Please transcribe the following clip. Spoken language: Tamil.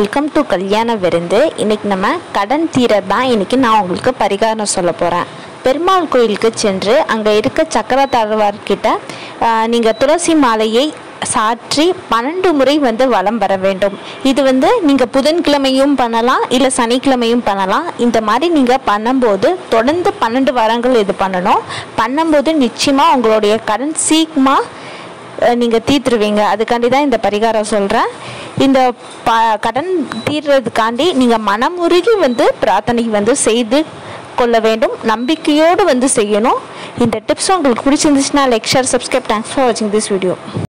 வெல்கம் டு கல்யாண விருந்து இன்னைக்கு நம்ம கடன் தீர தான் இன்னைக்கு நான் உங்களுக்கு பரிகாரம் சொல்ல போகிறேன் பெருமாள் கோயிலுக்கு சென்று அங்கே இருக்க சக்கரத்தாழ்வார்கிட்ட நீங்கள் துளசி மாலையை சாற்றி பன்னெண்டு முறை வந்து வலம் வர வேண்டும் இது வந்து நீங்கள் புதன்கிழமையும் பண்ணலாம் இல்லை சனிக்கிழமையும் பண்ணலாம் இந்த மாதிரி நீங்கள் பண்ணும்போது தொடர்ந்து பன்னெண்டு வாரங்கள் இது பண்ணணும் பண்ணும்போது நிச்சயமாக உங்களுடைய கடன் சீக்கிரமாக நீங்கள் தீர்த்துருவீங்க அதுக்காண்டி தான் இந்த பரிகாரம் சொல்கிறேன் இந்த ப கடன் தீர்றதுக்காண்டி நீங்கள் மனமுருகி வந்து பிரார்த்தனை வந்து செய்து கொள்ள வேண்டும் நம்பிக்கையோடு வந்து செய்யணும் இந்த டிப்ஸ் உங்களுக்கு பிடிச்சிருந்துச்சுன்னா like share subscribe thanks for வாட்சிங் திஸ் வீடியோ